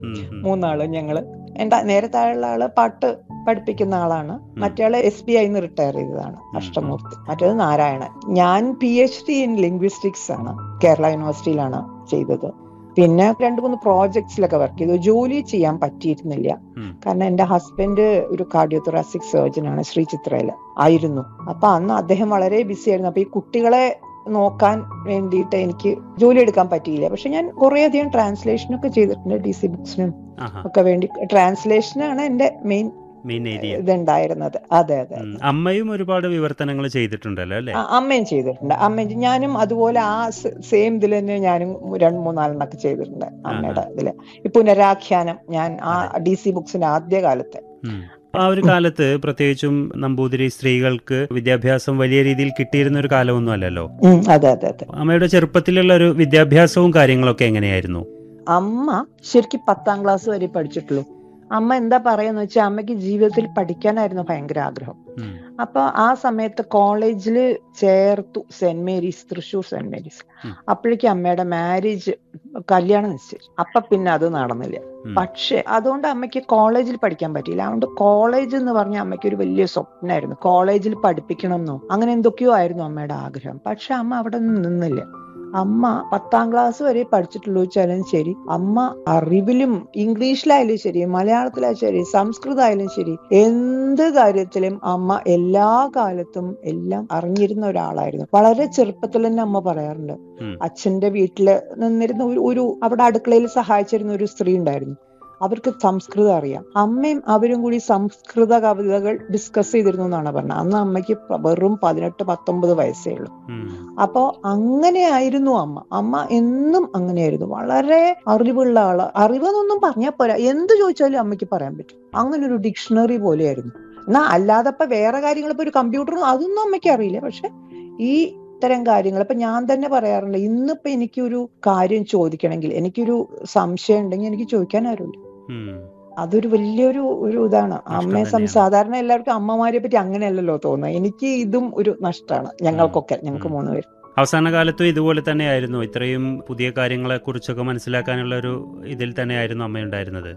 ഉം, ഉം. മൂന്നാള് ഞങ്ങള് എന്റെ നേരെ താഴെയുള്ള ആള് പാട്ട് പഠിപ്പിക്കുന്ന ആളാണ് മറ്റേ എസ് ബി ഐന്ന് റിട്ടയർ ചെയ്തതാണ് അഷ്ടമൂർത്തി മറ്റേത് നാരായണൻ ഞാൻ P H D in linguistics ആണ് കേരള യൂണിവേഴ്സിറ്റിയിലാണ് ചെയ്തത് പിന്നെ രണ്ട് മൂന്ന് പ്രോജക്ട്സിലൊക്കെ വർക്ക് ചെയ്തു ജോലി ചെയ്യാൻ പറ്റിയിരുന്നില്ല ഉം. കാരണം എന്റെ ഹസ്ബൻഡ് ഒരു കാർഡിയോതൊറാസിക് സർജൻ ആണ് ശ്രീ ചിത്രയില് ആയിരുന്നു അപ്പൊ അന്ന് അദ്ദേഹം വളരെ ബിസി ആയിരുന്നു അപ്പൊ ഈ കുട്ടികളെ നോക്കാൻ വേണ്ടിയിട്ട് എനിക്ക് ജോലി എടുക്കാൻ പറ്റിയില്ല പക്ഷെ ഞാൻ കുറേ അധികം ട്രാൻസ്ലേഷൻ ഒക്കെ ചെയ്തിട്ടുണ്ട് ഡി സി ബുക്സിനും ആഹാ ഒക്കെ വേണ്ടി ട്രാൻസ്ലേഷനാണ് എന്റെ മെയിൻ മെയിൻ ഏരിയ ഇതുണ്ടായിരുന്നത് അതെ അതെ ഉം. അമ്മയും ഒരുപാട് വിവർത്തനങ്ങൾ ചെയ്തിട്ടുണ്ടല്ലോ അല്ലെ ആ, അമ്മയും ചെയ്തിട്ടുണ്ട് അമ്മയും ഞാനും അതുപോലെ ആ സെയിം ഇതിൽ തന്നെ ഞാനും രണ്ട് മൂന്നാലെണ്ണൊക്കെ ചെയ്തിട്ടുണ്ട് അമ്മയുടെ ഇതില് ഈ പുനരാഖ്യാനം ഞാൻ ആ ഡി സി ബുക്സിന്റെ ആദ്യ കാലത്തെ ആ ഒരു കാലത്ത് പ്രത്യേകിച്ചും നമ്പൂതിരി സ്ത്രീകൾക്ക് വിദ്യാഭ്യാസം വലിയ രീതിയിൽ കിട്ടിയിരുന്ന ഒരു കാലമൊന്നും അല്ലല്ലോ ഉം, അതെ അതെ അതെ അമ്മയുടെ ചെറുപ്പത്തിലുള്ള ഒരു വിദ്യാഭ്യാസവും കാര്യങ്ങളൊക്കെ എങ്ങനെയായിരുന്നു അമ്മ ശരിക്കും പത്താം ക്ലാസ് വരെ പഠിച്ചിട്ടുള്ളൂ അമ്മ എന്താ പറയാന്ന് വെച്ചാൽ അമ്മയ്ക്ക് ജീവിതത്തിൽ പഠിക്കാനായിരുന്നു ഭയങ്കര ആഗ്രഹം ഉം. അപ്പൊ ആ സമയത്ത് കോളേജിൽ ചേർത്തു Saint Mary's Thrissur Saint Mary's ഉം. അപ്പോഴേക്കും അമ്മയുടെ മാരേജ് കല്യാണം നിശ്ചയിച്ചു അപ്പൊ പിന്നെ അത് നടന്നില്ല ഉം. പക്ഷെ അതുകൊണ്ട് അമ്മയ്ക്ക് കോളേജിൽ പഠിക്കാൻ പറ്റിയില്ല അതുകൊണ്ട് കോളേജ് എന്ന് പറഞ്ഞ അമ്മയ്ക്ക് ഒരു വലിയ സ്വപ്നമായിരുന്നു കോളേജിൽ പഠിപ്പിക്കണം എന്നോ അങ്ങനെ എന്തൊക്കെയോ ആയിരുന്നു അമ്മയുടെ ആഗ്രഹം പക്ഷെ അമ്മ അവിടെ നിന്ന് നിന്നില്ല അമ്മ പത്താം ക്ലാസ് വരെ പഠിച്ചിട്ടുള്ളൂ വെച്ചാലും ശരി അമ്മ അറിവിലും ഇംഗ്ലീഷിലായാലും ശരി മലയാളത്തിലായാലും ശരി സംസ്കൃതമായാലും ശരി എന്ത് കാര്യത്തിലും അമ്മ എല്ലാ കാലത്തും എല്ലാം അറിഞ്ഞിരുന്ന ഒരാളായിരുന്നു വളരെ ചെറുപ്പത്തിൽ തന്നെ അമ്മ പറയാറുണ്ട് ഉം. അച്ഛന്റെ വീട്ടില് നിന്നിരുന്ന ഒരു ഒരു അവിടെ അടുക്കളയിൽ സഹായിച്ചിരുന്ന ഒരു സ്ത്രീ ഉണ്ടായിരുന്നു അവർക്ക് സംസ്കൃതം അറിയാം അമ്മയും അവരും കൂടി സംസ്കൃത കവിതകൾ ഡിസ്കസ് ചെയ്തിരുന്നു എന്നാണ് പറഞ്ഞത് അന്ന് അമ്മയ്ക്ക് വെറും പതിനെട്ട് പത്തൊമ്പത് വയസ്സേ ഉള്ളൂ ഉം. അപ്പോ അങ്ങനെയായിരുന്നു അമ്മ അമ്മ എന്നും അങ്ങനെയായിരുന്നു വളരെ അറിവുള്ള ആള് അറിവെന്നൊന്നും പറഞ്ഞാൽ പോരാ എന്ത് ചോദിച്ചാലും അമ്മയ്ക്ക് പറയാൻ പറ്റും അങ്ങനെ ഒരു ഡിക്ഷണറി പോലെയായിരുന്നു എന്നാ അല്ലാതെ ഇപ്പൊ വേറെ കാര്യങ്ങൾ ഇപ്പൊ ഒരു കമ്പ്യൂട്ടറും അതൊന്നും അമ്മയ്ക്ക് അറിയില്ല പക്ഷെ ഈ ഇത്തരം കാര്യങ്ങൾ ഇപ്പൊ ഞാൻ തന്നെ പറയാറുണ്ട് ഇന്നിപ്പോ എനിക്കൊരു കാര്യം ചോദിക്കണമെങ്കിൽ എനിക്കൊരു സംശയം ഉണ്ടെങ്കിൽ എനിക്ക് ചോദിക്കാൻ ആരുമില്ല ഉം. അതൊരു വലിയൊരു ഒരു ഇതാണ് അമ്മയെ സം തന്നെയാണ്. സാധാരണ എല്ലാവർക്കും അമ്മമാരെ പറ്റി അങ്ങനെയല്ലല്ലോ തോന്നുന്നത് എനിക്ക് ഇതും ഒരു നഷ്ടമാണ് ഞങ്ങൾക്കൊക്കെ ഞങ്ങൾക്ക് ഉം. മൂന്ന് പേര് അവസാന കാലത്തും ഇതുപോലെ തന്നെയായിരുന്നു ഇത്രയും പുതിയ കാര്യങ്ങളെ കുറിച്ചൊക്കെ മനസ്സിലാക്കാനുള്ള ഒരു ഇതിൽ തന്നെയായിരുന്നു അമ്മ ഉണ്ടായിരുന്നത്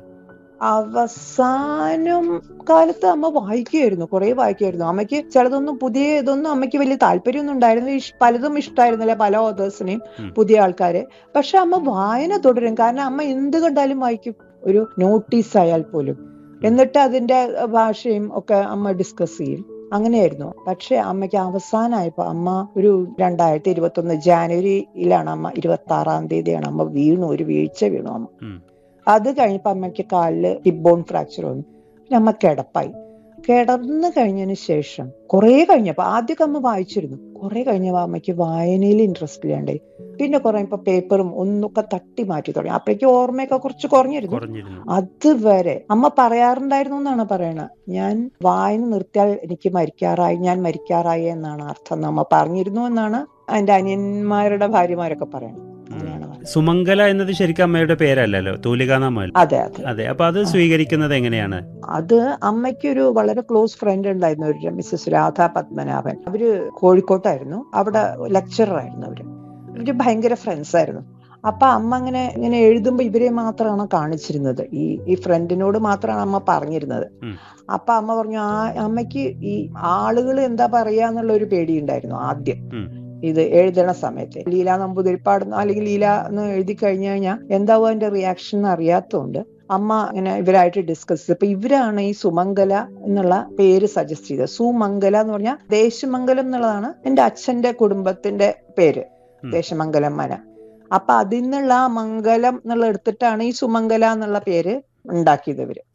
അവസാനം കാലത്ത് അമ്മ വായിക്കുമായിരുന്നു കുറെ വായിക്കുമായിരുന്നു അമ്മയ്ക്ക് ചിലതൊന്നും പുതിയ ഇതൊന്നും അമ്മയ്ക്ക് വലിയ താല്പര്യമൊന്നും ഉണ്ടായിരുന്നു ഇഷ്- പലതും ഇഷ്ടമായിരുന്നില്ല പല ഓതേഴ്സിനെയും ഉം. പുതിയ ആൾക്കാരെ പക്ഷെ അമ്മ വായന തുടരും കാരണം അമ്മ എന്ത് കണ്ടാലും വായിക്കും ഒരു നോട്ടീസ് ആയാൽ പോലും എന്നിട്ട് അതിന്റെ ഭാഷയും ഒക്കെ അമ്മ ഡിസ്കസ് ചെയ്യും അങ്ങനെയായിരുന്നു പക്ഷെ അമ്മയ്ക്ക് അവസാനമായപ്പോ അമ്മ ഒരു രണ്ടായിരത്തി ഇരുപത്തി ഒന്ന് ജാനുവരിയിലാണ് അമ്മ ഇരുപത്തി ആറാം തീയതിയാണ് അമ്മ വീണു ഒരു വീഴ്ച വീണു അമ്മ ഉം. അത് കഴിഞ്ഞപ്പോ അമ്മയ്ക്ക് കാലില് ഹിപ്പ് ബോൺ ഫ്രാക്ചർ വന്നു പിന്നെ അമ്മ കിടപ്പായി കിടന്നു കഴിഞ്ഞതിന് ശേഷം കുറെ കഴിഞ്ഞപ്പോ ആദ്യമൊക്കെ അമ്മ വായിച്ചിരുന്നു കുറെ കഴിഞ്ഞപ്പോ അമ്മയ്ക്ക് വായനയിൽ ഇൻട്രസ്റ്റ് ഇല്ലാണ്ടായി പിന്നെ കുറെ ഇപ്പൊ പേപ്പറും ഒന്നൊക്കെ തട്ടി മാറ്റി തുടങ്ങി അപ്പോഴേക്കും ഓർമ്മയൊക്കെ കുറച്ച് കുറഞ്ഞിരുന്നു കുറഞ്ഞിരുന്നു അതുവരെ അമ്മ പറയാറുണ്ടായിരുന്നു എന്നാണ് പറയണത് ഞാൻ വായന നിർത്തിയാൽ എനിക്ക് മരിക്കാറായി ഞാൻ മരിക്കാറായി എന്നാണ് അർത്ഥം എന്ന് അമ്മ പറഞ്ഞിരുന്നു എന്നാണ് എന്റെ അനിയന്മാരുടെ ഭാര്യമാരൊക്കെ പറയണത് അങ്ങനെയാണ് പറയുന്നത്. സുമംഗല എന്നത് ശരിക്കും അമ്മയുടെ പേരല്ലല്ലോ തൂലികാനാമല്ല അതെ അതെ അതെ അപ്പൊ അത് സ്വീകരിക്കുന്നത് എങ്ങനെയാണ് അത് അമ്മയ്ക്കൊരു വളരെ ക്ലോസ് ഫ്രണ്ട് ഉണ്ടായിരുന്നു ഒരു മിസ്സസ് രാധ പത്മനാഭൻ അവര് കോഴിക്കോട്ടായിരുന്നു അവിടെ ലെക്ചറർ ആയിരുന്നു അവര് അവര് ഭയങ്കര ഫ്രണ്ട്സ് ആയിരുന്നു അപ്പൊ അമ്മ അങ്ങനെ ഇങ്ങനെ എഴുതുമ്പോ ഇവരെ മാത്രമാണ് കാണിച്ചിരുന്നത് ഈ ഈ ഫ്രണ്ടിനോട് മാത്രമാണ് അമ്മ പറഞ്ഞിരുന്നത് ഉം. അപ്പൊ അമ്മ പറഞ്ഞു ആ അമ്മയ്ക്ക് ഈ ആളുകൾ എന്താ പറയാന്നുള്ള ഒരു പേടിയുണ്ടായിരുന്നു ആദ്യം ഉം. ഇത് എഴുതണ സമയത്ത് ലീല നമ്പൂതിരിപ്പാട് അല്ലെങ്കിൽ ലീല എന്ന് എഴുതി കഴിഞ്ഞു കഴിഞ്ഞാൽ എന്താവും അതിന്റെ റിയാക്ഷൻ എന്ന് അറിയാത്തതുകൊണ്ട് അമ്മ ഇങ്ങനെ ഇവരായിട്ട് ഡിസ്കസ് ചെയ്തു അപ്പൊ ഇവരാണ് ഈ സുമംഗല എന്നുള്ള പേര് സജസ്റ്റ് ചെയ്തത് സുമംഗല എന്ന് പറഞ്ഞാൽ ദേശമംഗലം എന്നുള്ളതാണ് എന്റെ അച്ഛന്റെ കുടുംബത്തിന്റെ പേര് ഉം. ദേശമംഗലം മന അപ്പൊ അതിൽ നിന്നുള്ള ആ മംഗലം എന്നുള്ള എടുത്തിട്ടാണ് ഈ സുമംഗല എന്നുള്ള പേര് ഉണ്ടാക്കിയത് ഇവര്